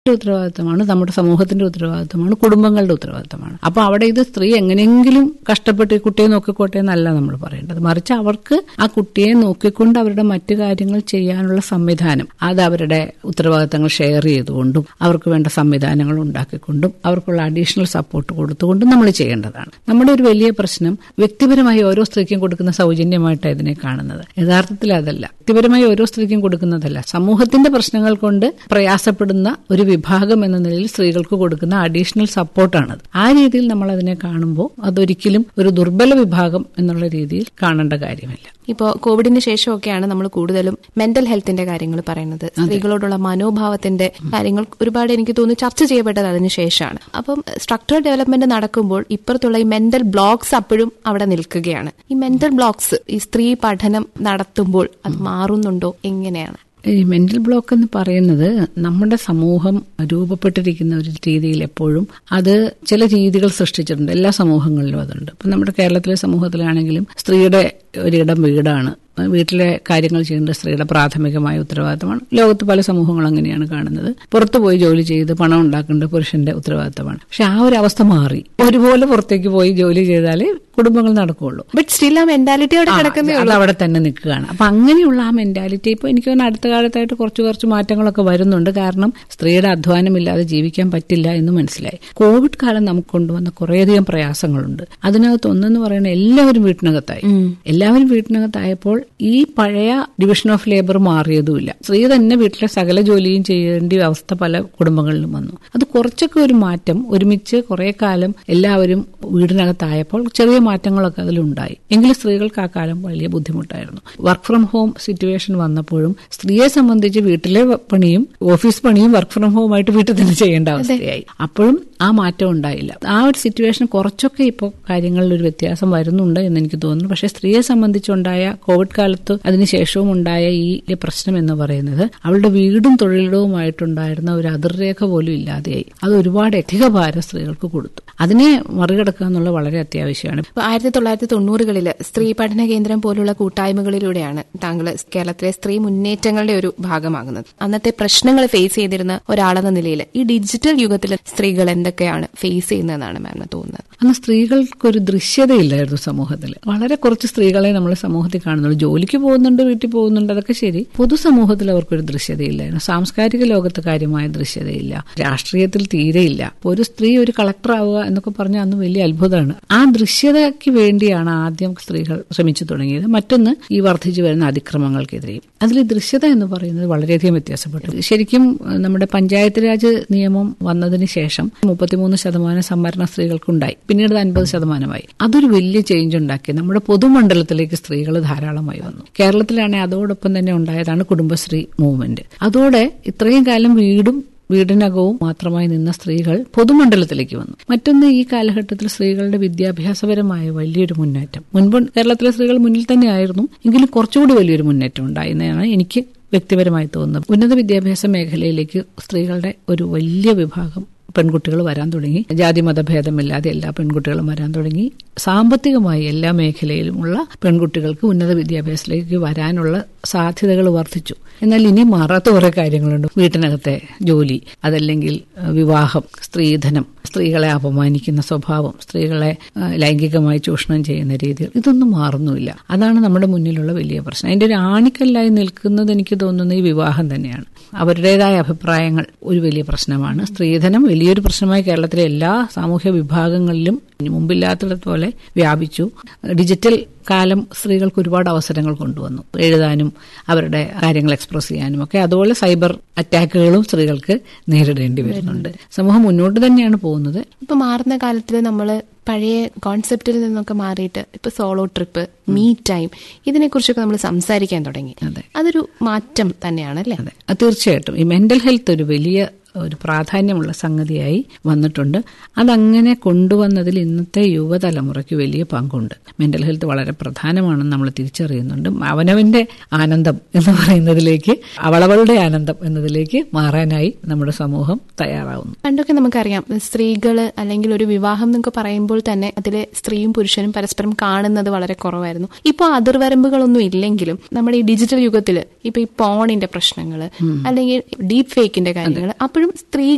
ഉത്തരവാദിത്തമാണ് നമ്മുടെ സമൂഹത്തിന്റെ ഉത്തരവാദിത്തമാണ് കുടുംബങ്ങളുടെ ഉത്തരവാദിത്തമാണ് അപ്പൊ അവിടെ ഇത് സ്ത്രീ എങ്ങനെയെങ്കിലും കഷ്ടപ്പെട്ട് ഈ കുട്ടിയെ നോക്കിക്കോട്ടെ എന്നല്ല നമ്മൾ പറയേണ്ടത് മറിച്ച് അവർക്ക് ആ കുട്ടിയെ നോക്കിക്കൊണ്ട് അവരുടെ മറ്റു കാര്യങ്ങൾ ചെയ്യാനുള്ള സംവിധാനം അത് അവരുടെ ഉത്തരവാദിത്തങ്ങൾ ഷെയർ ചെയ്തുകൊണ്ടും അവർക്ക് വേണ്ട സംവിധാനങ്ങൾ ഉണ്ടാക്കിക്കൊണ്ടും അവർക്കുള്ള അഡീഷണൽ സപ്പോർട്ട് കൊടുത്തുകൊണ്ടും നമ്മൾ ചെയ്യേണ്ടതാണ് നമ്മുടെ ഒരു വലിയ പ്രശ്നം വ്യക്തിപരമായി ഓരോ സ്ത്രീക്കും കൊടുക്കുന്ന സൗജന്യമായിട്ടാണ് ഇതിനെ കാണുന്നത് യഥാർത്ഥത്തിൽ അതല്ല വ്യക്തിപരമായി ഓരോ സ്ത്രീക്കും കൊടുക്കുന്നതല്ല സമൂഹത്തിന്റെ പ്രശ്നങ്ങൾ കൊണ്ട് പ്രയാസപ്പെടുന്ന ഒരു വിഭാഗം എന്ന നിലയിൽ സ്ത്രീകൾക്ക് കൊടുക്കുന്ന അഡീഷണൽ സപ്പോർട്ടാണത് ആ രീതിയിൽ നമ്മൾ അതിനെ കാണുമ്പോൾ അതൊരിക്കലും ഒരു ദുർബല വിഭാഗം എന്നുള്ള രീതിയിൽ കാണേണ്ട കാര്യമില്ല ഇപ്പോൾ കോവിഡിന് ശേഷമൊക്കെയാണ് നമ്മൾ കൂടുതലും മെന്റൽ ഹെൽത്തിന്റെ കാര്യങ്ങൾ പറയുന്നത് സ്ത്രീകളോടുള്ള മനോഭാവത്തിന്റെ കാര്യങ്ങൾ ഒരുപാട് എനിക്ക് തോന്നുന്നു ചർച്ച ചെയ്യപ്പെട്ടത് അതിന് ശേഷമാണ് അപ്പം സ്ട്രക്ചറൽ ഡെവലപ്മെന്റ് നടക്കുമ്പോൾ ഇപ്പുറത്തുള്ള ഈ മെന്റൽ ബ്ലോക്സ് അപ്പോഴും അവിടെ നിൽക്കുകയാണ് ഈ മെന്റൽ ബ്ലോക്സ് ഈ സ്ത്രീ പഠനം നടത്തുമ്പോൾ അത് മാറുന്നുണ്ടോ എങ്ങനെയാണ് ഈ മെന്റൽ ബ്ലോക്ക് എന്ന് പറയുന്നത് നമ്മുടെ സമൂഹം രൂപപ്പെട്ടിരിക്കുന്ന ഒരു രീതിയിൽ എപ്പോഴും അത് ചില രീതികൾ സൃഷ്ടിച്ചിട്ടുണ്ട് എല്ലാ സമൂഹങ്ങളിലും അതുണ്ട് ഇപ്പം നമ്മുടെ കേരളത്തിലെ സമൂഹത്തിലാണെങ്കിലും സ്ത്രീയുടെ ഒരിടം വീടാണ് വീട്ടിലെ കാര്യങ്ങൾ ചെയ്യേണ്ട സ്ത്രീയുടെ പ്രാഥമികമായ ഉത്തരവാദിത്തമാണ് ലോകത്ത് പല സമൂഹങ്ങളും അങ്ങനെയാണ് കാണുന്നത് പുറത്തു പോയി ജോലി ചെയ്ത് പണം ഉണ്ടാക്കേണ്ട പുരുഷന്റെ ഉത്തരവാദിത്തമാണ് പക്ഷെ ആ ഒരു അവസ്ഥ മാറി ഒരുപോലെ പുറത്തേക്ക് പോയി ജോലി ചെയ്താലേ കുടുംബങ്ങൾ നടക്കുകയുള്ളൂ ബട്ട് സ്റ്റിൽ ആ മെന്റാലിറ്റി അവിടെ കിടക്കുന്നേ അത് അവിടെ തന്നെ നിൽക്കുകയാണ് അപ്പൊ അങ്ങനെയുള്ള ആ മെന്റാലിറ്റി ഇപ്പൊ എനിക്ക് തോന്നുന്നു അടുത്ത കാലത്തായിട്ട് കുറച്ച് കുറച്ച് മാറ്റങ്ങളൊക്കെ വരുന്നുണ്ട് കാരണം സ്ത്രീയുടെ അധ്വാനമില്ലാതെ ജീവിക്കാൻ പറ്റില്ല എന്ന് മനസ്സിലായി കോവിഡ് കാലം നമുക്ക് കൊണ്ടുവന്ന കുറേയധികം പ്രയാസങ്ങളുണ്ട് അതിനകത്ത് ഒന്നെന്ന് പറയുന്നത് എല്ലാവരും വീട്ടിനകത്തായി എല്ലാവരും വീട്ടിനകത്തായപ്പോൾ ഈ പഴയ ഡിവിഷൻ ഓഫ് ലേബർ മാറിയതുമില്ല സ്ത്രീ തന്നെ വീട്ടിലെ സകല ജോലിയും ചെയ്യേണ്ട അവസ്ഥ പല കുടുംബങ്ങളിലും വന്നു അത് കുറച്ചൊക്കെ ഒരു മാറ്റം ഒരുമിച്ച് കുറെ കാലം എല്ലാവരും വീടിനകത്തായപ്പോൾ ചെറിയ മാറ്റങ്ങളൊക്കെ അതിലുണ്ടായി എങ്കിലും സ്ത്രീകൾക്ക് ആ കാലം വലിയ ബുദ്ധിമുട്ടായിരുന്നു വർക്ക് ഫ്രം ഹോം സിറ്റുവേഷൻ വന്നപ്പോഴും സ്ത്രീയെ സംബന്ധിച്ച് വീട്ടിലെ പണിയും ഓഫീസ് പണിയും വർക്ക് ഫ്രം ഹോം ആയിട്ട് വീട്ടിൽ തന്നെ ചെയ്യേണ്ട അവസ്ഥയായി അപ്പോഴും ആ മാറ്റം ഉണ്ടായില്ല ആ ഒരു സിറ്റുവേഷൻ കുറച്ചൊക്കെ ഇപ്പോൾ കാര്യങ്ങളിൽ ഒരു വ്യത്യാസം വരുന്നുണ്ട് എന്ന് എനിക്ക് തോന്നുന്നു പക്ഷെ സ്ത്രീയെ സംബന്ധിച്ചുണ്ടായ കോവിഡ് കാലത്ത് അതിനുശേഷവും ഉണ്ടായ ഈ പ്രശ്നം എന്ന് പറയുന്നത് അവളുടെ വീടും തൊഴിലിടവുമായിട്ടുണ്ടായിരുന്ന ഒരു അതിർരേഖ പോലും ഇല്ലാതെയായി അത് ഒരുപാട് അധിക ഭാരം സ്ത്രീകൾക്ക് കൊടുത്തു അതിനെ മറികടക്കുക എന്നുള്ളത് വളരെ അത്യാവശ്യമാണ് ഇപ്പൊ ആയിരത്തി തൊള്ളായിരത്തി തൊണ്ണൂറുകളില് സ്ത്രീ പഠന കേന്ദ്രം പോലുള്ള കൂട്ടായ്മകളിലൂടെയാണ് താങ്കൾ കേരളത്തിലെ സ്ത്രീ മുന്നേറ്റങ്ങളുടെ ഒരു ഭാഗമാകുന്നത് അന്നത്തെ പ്രശ്നങ്ങൾ ഫേസ് ചെയ്തിരുന്ന ഒരാളെന്ന നിലയിൽ ഈ ഡിജിറ്റൽ യുഗത്തിൽ സ്ത്രീകൾ എന്തൊക്കെയാണ് ഫേസ് ചെയ്യുന്നതെന്നാണ് മാമിന് തോന്നുന്നത് അന്ന് സ്ത്രീകൾക്കൊരു ദൃശ്യതയില്ലായിരുന്നു സമൂഹത്തിൽ വളരെ കുറച്ച് സ്ത്രീകളെ നമ്മൾ സമൂഹത്തിൽ കാണുന്നുള്ളൂ ജോലിക്ക് പോകുന്നുണ്ട് വീട്ടിൽ പോകുന്നുണ്ട് അതൊക്കെ ശരി പൊതുസമൂഹത്തിൽ അവർക്കൊരു ദൃശ്യതയില്ലായിരുന്നു സാംസ്കാരിക ലോകത്ത് കാര്യമായ ദൃശ്യതയില്ല രാഷ്ട്രീയത്തിൽ തീരെയില്ല ഒരു സ്ത്രീ ഒരു കളക്ടർ ആവുക എന്നൊക്കെ പറഞ്ഞാൽ അന്ന് വലിയ അത്ഭുതമാണ് ആ ദൃശ്യതയ്ക്ക് വേണ്ടിയാണ് ആദ്യം സ്ത്രീകൾ ശ്രമിച്ചു തുടങ്ങിയത് മറ്റൊന്ന് ഈ വർദ്ധിച്ചു വരുന്ന അതിക്രമങ്ങൾക്കെതിരെയും അതിൽ ദൃശ്യത എന്ന് പറയുന്നത് വളരെയധികം വ്യത്യാസപ്പെട്ടു ശരിക്കും നമ്മുടെ പഞ്ചായത്ത് രാജ് നിയമം വന്നതിന് ശേഷം മുപ്പത്തിമൂന്ന് ശതമാനം സംവരണ സ്ത്രീകൾക്കുണ്ടായി പിന്നീട് അൻപത് ശതമാനമായി അതൊരു വലിയ ചേഞ്ച് ഉണ്ടാക്കി നമ്മുടെ പൊതുമണ്ഡലത്തിലേക്ക് സ്ത്രീകൾ ധാരാളമായി വന്നു കേരളത്തിലാണെങ്കിൽ അതോടൊപ്പം തന്നെ ഉണ്ടായതാണ് കുടുംബശ്രീ മൂവ്മെന്റ് അതോടെ ഇത്രയും കാലം വീടും വീടിനകവും മാത്രമായി നിന്ന സ്ത്രീകൾ പൊതുമണ്ഡലത്തിലേക്ക് വന്നു മറ്റൊന്ന് ഈ കാലഘട്ടത്തിൽ സ്ത്രീകളുടെ വിദ്യാഭ്യാസപരമായ വലിയൊരു മുന്നേറ്റം മുൻപ് കേരളത്തിലെ സ്ത്രീകൾ മുന്നിൽ തന്നെയായിരുന്നു എങ്കിലും കുറച്ചുകൂടി വലിയൊരു മുന്നേറ്റം ഉണ്ടായെന്നാണ് എനിക്ക് വ്യക്തിപരമായി തോന്നുന്നത് ഉന്നത വിദ്യാഭ്യാസ മേഖലയിലേക്ക് സ്ത്രീകളുടെ ഒരു വലിയ വിഭാഗം പെൺകുട്ടികൾ വരാൻ തുടങ്ങി ജാതി മതഭേദമില്ലാതെ എല്ലാ പെൺകുട്ടികളും വരാൻ തുടങ്ങി സാമ്പത്തികമായി എല്ലാ മേഖലയിലുമുള്ള പെൺകുട്ടികൾക്ക് ഉന്നത വിദ്യാഭ്യാസത്തിലേക്ക് വരാനുള്ള സാധ്യതകൾ വർദ്ധിച്ചു എന്നാൽ ഇനി മാറാത്ത കുറെ കാര്യങ്ങളുണ്ട് വീട്ടിനകത്തെ ജോലി അതല്ലെങ്കിൽ വിവാഹം സ്ത്രീധനം സ്ത്രീകളെ അപമാനിക്കുന്ന സ്വഭാവം സ്ത്രീകളെ ലൈംഗികമായി ചൂഷണം ചെയ്യുന്ന രീതികൾ ഇതൊന്നും മാറുന്നുമില്ല അതാണ് നമ്മുടെ മുന്നിലുള്ള വലിയ പ്രശ്നം അതിന്റെ ഒരു ആണിക്കല്ലായി നിൽക്കുന്നത് എനിക്ക് തോന്നുന്നത് ഈ വിവാഹം തന്നെയാണ് അവരുടേതായ അഭിപ്രായങ്ങൾ ഒരു വലിയ പ്രശ്നമാണ് സ്ത്രീധനം വലിയൊരു പ്രശ്നമായി കേരളത്തിലെ എല്ലാ സാമൂഹ്യ വിഭാഗങ്ങളിലും മുമ്പില്ലാത്തിടത്തോലെ വ്യാപിച്ചു ഡിജിറ്റൽ കാലം സ്ത്രീകൾക്ക് ഒരുപാട് അവസരങ്ങൾ കൊണ്ടുവന്നു എഴുതാനും അവരുടെ കാര്യങ്ങൾ എക്സ്പ്രസ് ചെയ്യാനും ഒക്കെ അതുപോലെ സൈബർ അറ്റാക്കുകളും സ്ത്രീകൾക്ക് നേരിടേണ്ടി വരുന്നുണ്ട് സമൂഹം മുന്നോട്ട് തന്നെയാണ് പോകുന്നത് ഇപ്പൊ മാറുന്ന കാലത്തിൽ നമ്മൾ പഴയ കോൺസെപ്റ്റിൽ നിന്നൊക്കെ മാറിയിട്ട് ഇപ്പൊ സോളോ ട്രിപ്പ് മീ ടൈം ഇതിനെക്കുറിച്ചൊക്കെ നമ്മൾ സംസാരിക്കാൻ തുടങ്ങി അതെ. അതൊരു മാറ്റം തന്നെയാണ് അല്ലേ അതെ അത് തീർച്ചയായിട്ടും ഈ മെന്റൽ ഹെൽത്ത് ഒരു വലിയ ഒരു പ്രാധാന്യമുള്ള സംഗതിയായി വന്നിട്ടുണ്ട് അതങ്ങനെ കൊണ്ടുവന്നതിൽ ഇന്നത്തെ യുവതലമുറയ്ക്ക് വലിയ പങ്കുണ്ട് മെന്റൽ ഹെൽത്ത് വളരെ പ്രധാനമാണെന്ന് നമ്മൾ തിരിച്ചറിയുന്നുണ്ട് അവനവന്റെ ആനന്ദം എന്ന് പറയുന്നതിലേക്ക് അവളവളുടെ ആനന്ദം എന്നതിലേക്ക് മാറാനായി നമ്മുടെ സമൂഹം തയ്യാറാവുന്നു പണ്ടൊക്കെ നമുക്കറിയാം സ്ത്രീകള് അല്ലെങ്കിൽ ഒരു വിവാഹം എന്നൊക്കെ പറയുമ്പോൾ തന്നെ അതിലെ സ്ത്രീയും പുരുഷനും പരസ്പരം കാണുന്നത് വളരെ കുറവായിരുന്നു ഇപ്പൊ അതിർവരമ്പുകളൊന്നും ഇല്ലെങ്കിലും നമ്മുടെ ഈ ഡിജിറ്റൽ യുഗത്തില് ഇപ്പൊ ഈ പോണിന്റെ പ്രശ്നങ്ങള് അല്ലെങ്കിൽ ഡീപ് ഫേക്കിന്റെ കാര്യങ്ങൾ അപ്പോഴും സ്ത്രീ